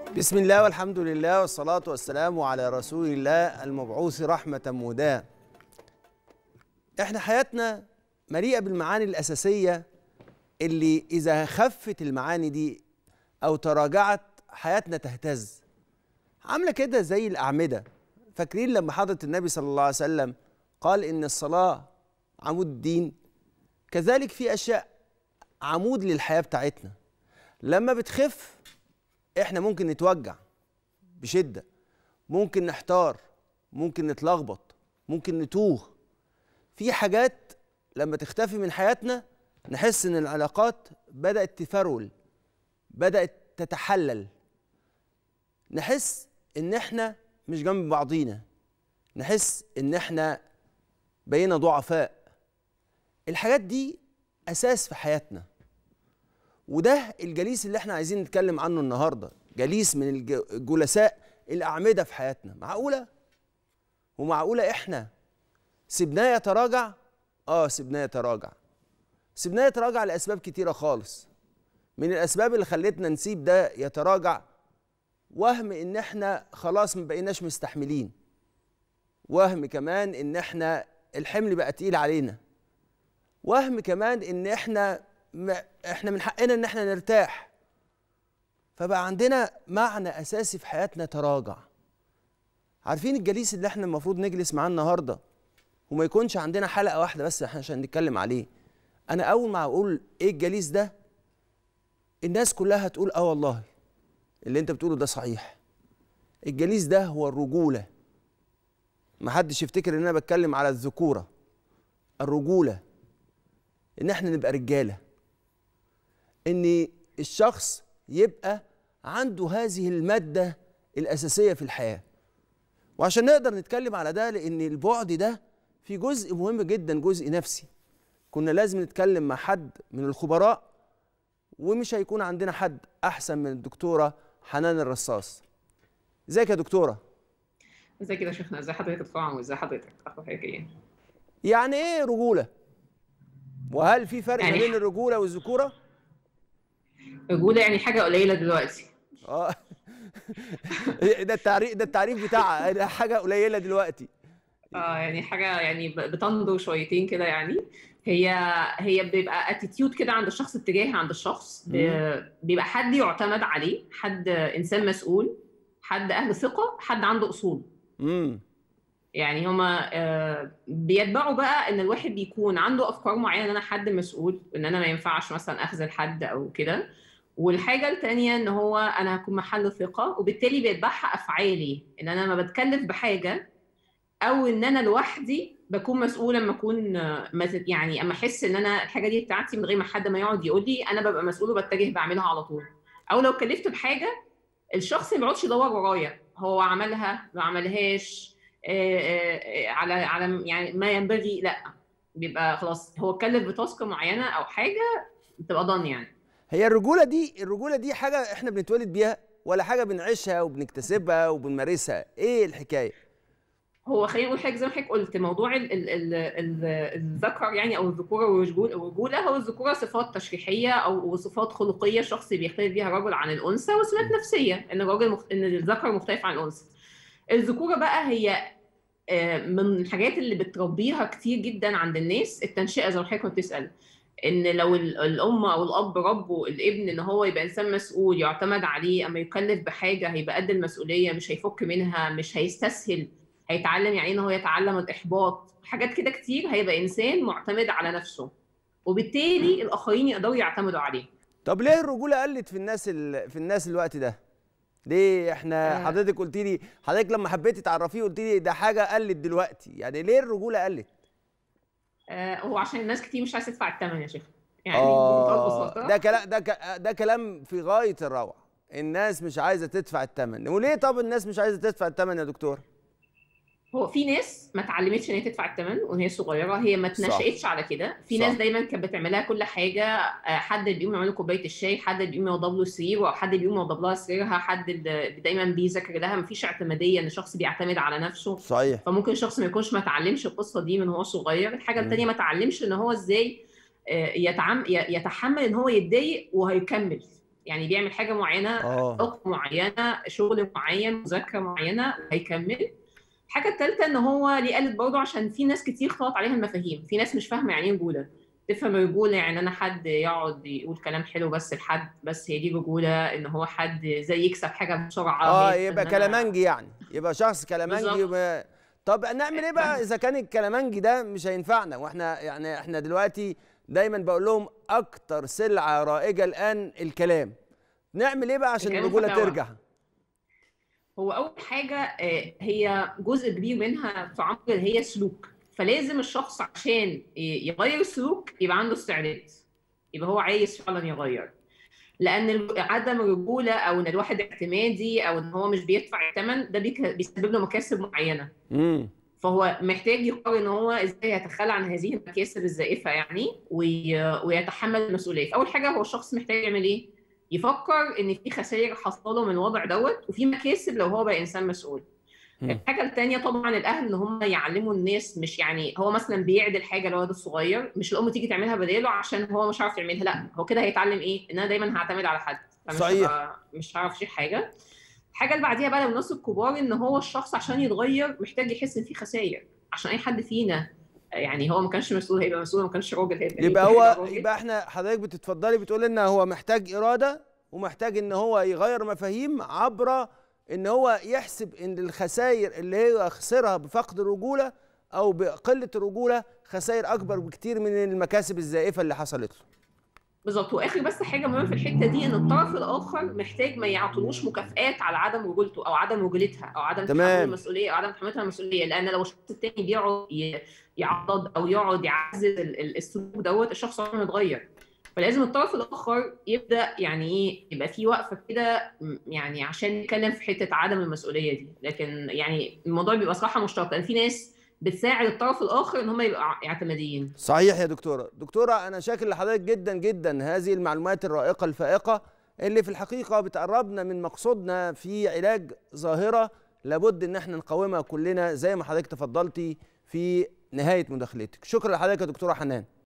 بسم الله والحمد لله والصلاة والسلام على رسول الله المبعوث رحمة مهداة احنا حياتنا مليئة بالمعاني الأساسية اللي إذا خفت المعاني دي أو تراجعت حياتنا تهتز عاملة كده زي الأعمدة فاكرين لما حضرة النبي صلى الله عليه وسلم قال إن الصلاة عمود الدين كذلك في أشياء عمود للحياة بتاعتنا لما بتخف احنا ممكن نتوجع بشدة ممكن نحتار ممكن نتلخبط ممكن نتوه في حاجات لما تختفي من حياتنا نحس ان العلاقات بدأت تفرول بدأت تتحلل نحس ان احنا مش جنب بعضينا نحس ان احنا بقينا ضعفاء الحاجات دي اساس في حياتنا وده الجليس اللي احنا عايزين نتكلم عنه النهارده جليس من الج- الجلساء الاعمده في حياتنا معقوله ومعقوله احنا سيبناه يتراجع اه سيبناه يتراجع سيبناه يتراجع لاسباب كتيره خالص من الاسباب اللي خلتنا نسيب ده يتراجع وهم ان احنا خلاص ما بقيناش مستحملين وهم كمان ان احنا الحمل بقى تقيل علينا وهم كمان ان احنا ما احنا من حقنا ان احنا نرتاح فبقى عندنا معنى اساسي في حياتنا تراجع عارفين الجليس اللي احنا المفروض نجلس معاه النهارده وما يكونش عندنا حلقه واحده بس احنا عشان نتكلم عليه انا اول ما اقول ايه الجليس ده الناس كلها هتقول اه والله اللي انت بتقوله ده صحيح الجليس ده هو الرجوله محدش يفتكر ان انا بتكلم على الذكوره الرجوله ان احنا نبقى رجاله ان الشخص يبقى عنده هذه الماده الاساسيه في الحياه وعشان نقدر نتكلم على ده لان البعد ده في جزء مهم جدا جزء نفسي كنا لازم نتكلم مع حد من الخبراء ومش هيكون عندنا حد احسن من الدكتوره حنان الرصاص ازيك يا دكتوره ازي كده يا شيخنا ازي حضرتك طبعا وازي حضرتك اخو حضرتك ايه يعني ايه رجوله وهل في فرق ما يعني- بين الرجوله والذكوره رجوله يعني حاجه قليله دلوقتي اه ده التعريف ده التعريف بتاعها ده حاجه قليله دلوقتي اه يعني حاجه يعني ب- بتنضج شويتين كده يعني هي هي بيبقى اتيتيود كده عند الشخص اتجاه عند الشخص ب- بيبقى حد يعتمد عليه حد انسان مسؤول حد اهل ثقه حد عنده اصول امم يعني هما آه، بيتبعوا بقى ان الواحد بيكون عنده افكار معينه ان انا حد مسؤول ان انا ما ينفعش مثلا اخذل حد او كده والحاجه التانيه ان هو انا هكون محل ثقه وبالتالي بيتبعها افعالي ان انا لما بتكلف بحاجه او ان انا لوحدي بكون مسؤوله لما اكون آه، مت- يعني اما احس ان انا الحاجه دي بتاعتي من غير ما حد ما يقعد يقول لي انا ببقى مسؤول وبتجه بعملها على طول او لو كلفت بحاجه الشخص ما بيقعدش يدور ورايا هو عملها ما عملهاش آه، آه، آه، على على يعني ما ينبغي لا بيبقى خلاص هو اتكلف بتاسك معينه او حاجه بتبقى ضن يعني هي الرجوله دي الرجوله دي حاجه احنا بنتولد بيها ولا حاجه بنعيشها وبنكتسبها وبنمارسها ايه الحكايه هو خلينا نقول حاجه زي ما حضرتك قلت موضوع ال ال ال ال الذكر يعني او الذكوره والرجول الرجوله هو الذكوره صفات تشريحيه او صفات خلقيه شخص بيختلف بيها الرجل عن الانثى وسمات نفسيه ان الراجل مخ... ان الذكر مختلف عن الانثى الذكوره بقى هي آه، من الحاجات اللي بتربيها كتير جدا عند الناس التنشئه زي ما حضرتك كنت بتسال ان لو ال- الام او الاب ربوا الابن ان هو يبقى انسان مسؤول يعتمد عليه اما يكلف بحاجه هيبقى قد المسؤوليه مش هيفك منها مش هيستسهل هيتعلم يعني ايه ان هو يتعلم الاحباط حاجات كده كتير هيبقى انسان معتمد على نفسه وبالتالي الاخرين يقدروا يعتمدوا عليه طب ليه الرجوله قلت في الناس ال... في الناس الوقت ده ليه احنا آه. حضرتك قلت لي حضرتك لما حبيتي تعرفيه قلت لي ده حاجه قلت دلوقتي يعني ليه الرجوله قلت آه هو عشان الناس كتير مش عايزه تدفع الثمن يا شيخ يعني بمنتهى اه البساطه ده كلام ده ك... ده كلام في غايه الروعه الناس مش عايزه تدفع الثمن وليه طب الناس مش عايزه تدفع الثمن يا دكتور هو في ناس ما اتعلمتش ان هي تدفع الثمن وهي صغيره هي ما صح. اتنشأتش على كده في صح. ناس دايما كانت بتعملها كل حاجه آه، حد اللي بيقوم يعمل له كوبايه الشاي حد اللي بيقوم يوضب له السرير او حد اللي بيقوم يوضب لها سريرها حد اللي دايما بيذاكر لها مفيش اعتماديه ان الشخص بيعتمد على نفسه صحيح فممكن الشخص ما يكونش ما اتعلمش القصه دي من هو صغير الحاجه مم. الثانيه ما اتعلمش ان هو ازاي آه، يتعم ي- يتحمل ان هو يتضايق وهيكمل يعني بيعمل حاجه معينه اه طاقه معينه شغل معين مذاكره معينه هيكمل الحاجه الثالثه ان هو ليه قالت برضه عشان في ناس كتير خلط عليها المفاهيم في ناس مش فاهمه يعني ايه رجوله تفهم الرجوله يعني انا حد يقعد يقول كلام حلو بس لحد بس هي دي رجوله ان هو حد زي يكسب حاجه بسرعه اه هي يبقى إن أنا- كلامنجي يعني يبقى شخص كلامنجي بالظبط. يبقى طب نعمل ايه بقى اذا كان الكلامنجي ده مش هينفعنا واحنا يعني احنا دلوقتي دايما بقول لهم اكتر سلعه رائجه الان الكلام نعمل ايه بقى عشان الكلام الرجوله فتاوى. ترجع هو اول حاجه آه، هي جزء كبير منها في عمر اللي هي سلوك فلازم الشخص عشان ي- يغير السلوك يبقى عنده استعداد يبقى هو عايز فعلا يغير لان ال- عدم الرجوله او ان الواحد اعتمادي او ان هو مش بيدفع الثمن ده بيك- بيسبب له مكاسب معينه امم فهو محتاج يقرر ان هو ازاي يتخلى عن هذه المكاسب الزائفه يعني وي... ويتحمل المسؤوليه فاول حاجه هو الشخص محتاج يعمل ايه يفكر ان في خسائر حصله من الوضع دوت وفي مكاسب لو هو بقى انسان مسؤول مم. الحاجه الثانيه طبعا الاهل ان هم يعلموا الناس مش يعني هو مثلا بيعدل حاجه للولد الصغير مش الام تيجي تعملها بداله عشان هو مش عارف يعملها لا هو كده هيتعلم ايه ان انا دايما هعتمد على حد فمش صحيح. هبقى- مش هعرف اشيل حاجه الحاجه اللي بعديها بقى للناس الكبار ان هو الشخص عشان يتغير محتاج يحس ان في خسائر عشان اي حد فينا يعني هو ما كانش مسؤول هيبقى مسؤول ما كانش راجل هيبقى يبقى هيبقى هو راجل. يبقى احنا حضرتك بتتفضلي بتقول لنا هو محتاج اراده ومحتاج ان هو يغير مفاهيم عبر ان هو يحسب ان الخسائر اللي هي خسرها بفقد الرجوله او بقله الرجوله خسائر اكبر بكتير من المكاسب الزائفه اللي حصلت له بالظبط واخر بس حاجه مهمه في الحته دي ان الطرف الاخر محتاج ما يعطلوش مكافآت على عدم رجولته او عدم رجولتها او عدم تمام. تحمل المسؤوليه او عدم تحملها المسؤوليه لان لو الشخص التاني بيقعد ي- يعضد او يقعد يعزز ال- ال- السلوك دوت الشخص عمره ما يتغير فلازم الطرف الاخر يبدا يعني ايه يبقى في وقفه كده م- يعني عشان نتكلم في حته عدم المسؤوليه دي لكن يعني الموضوع بيبقى صراحه مشترك لان في ناس بتساعد الطرف الاخر ان هم يبقوا اعتماديين صحيح يا دكتوره دكتوره انا شاكر لحضرتك جدا جدا هذه المعلومات الرائقه الفائقه اللي في الحقيقه بتقربنا من مقصودنا في علاج ظاهره لابد ان احنا نقاومها كلنا زي ما حضرتك تفضلتي في نهايه مداخلتك شكرا لحضرتك يا دكتوره حنان